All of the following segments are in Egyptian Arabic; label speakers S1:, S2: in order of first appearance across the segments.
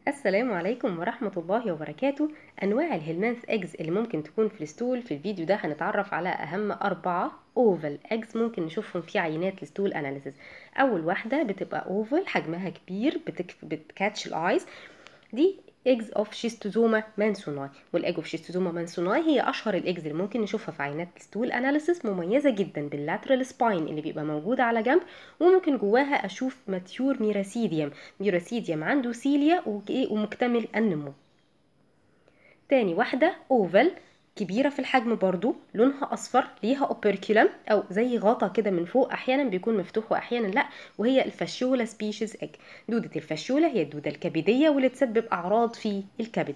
S1: السلام عليكم ورحمة الله وبركاته أنواع الهيلمانث إجز اللي ممكن تكون في الستول في الفيديو ده هنتعرف على أهم أربعة أوفل إجز ممكن نشوفهم في عينات الستول أناليسيس أول واحدة بتبقى أوفل حجمها كبير بتك... بتكاتش الآيز دي ايجز اوف شيستوزوما مانسوناي والايج اوف شيستوزوما مانسوناي هي اشهر الايجز اللي ممكن نشوفها في عينات الستول اناليسيس مميزه جدا باللاترال سباين اللي بيبقى موجود على جنب وممكن جواها اشوف ماتيور ميراسيديوم ميراسيديوم عنده سيليا ومكتمل النمو تاني واحده اوفل كبيرة في الحجم برضو لونها أصفر ليها أوبركيولم أو زي غطا كده من فوق أحيانا بيكون مفتوح وأحيانا لأ وهي الفاشيولا سبيشيز إج دودة الفاشيولا هي الدودة الكبدية واللي تسبب أعراض في الكبد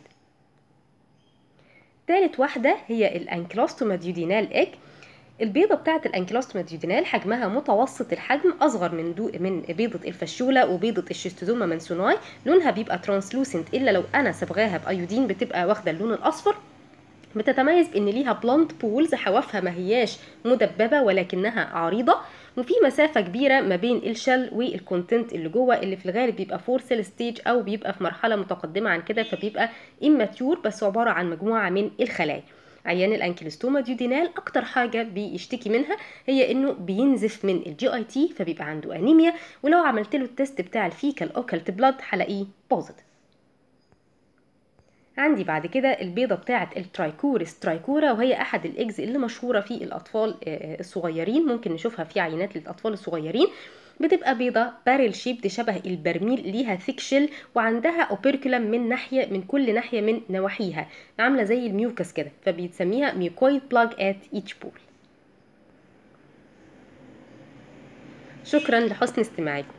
S1: تالت واحدة هي الأنكلوستوما ديودينال إج البيضة بتاعة الأنكلوستوما ديودينال حجمها متوسط الحجم أصغر من دو من بيضة الفشولة وبيضة الشيستوزوما منسوناي لونها بيبقى ترانسلوسنت إلا لو أنا صبغاها بأيودين بتبقى واخدة اللون الأصفر بتتميز بان ليها بلانت بولز حوافها ما هياش مدببه ولكنها عريضه وفي مسافه كبيره ما بين الشل والكونتنت اللي جوه اللي في الغالب بيبقى فور سيل ستيج او بيبقى في مرحله متقدمه عن كده فبيبقى اماتيور بس عباره عن مجموعه من الخلايا عيان الانكلستوما ديودينال اكتر حاجه بيشتكي منها هي انه بينزف من الجي اي تي فبيبقى عنده انيميا ولو عملت له التست بتاع الفيكال اوكلت بلاد هلاقيه بوزيتيف عندي بعد كده البيضة بتاعة الترايكورس ترايكورا وهي أحد الإجز اللي مشهورة في الأطفال الصغيرين ممكن نشوفها في عينات للأطفال الصغيرين بتبقى بيضة بارل شيب شبه البرميل ليها ثيك شيل وعندها اوبركولم من ناحية من كل ناحية من نواحيها عاملة زي الميوكس كده فبيتسميها ميوكويد بلاج ات ايتش بول شكرا لحسن استماعكم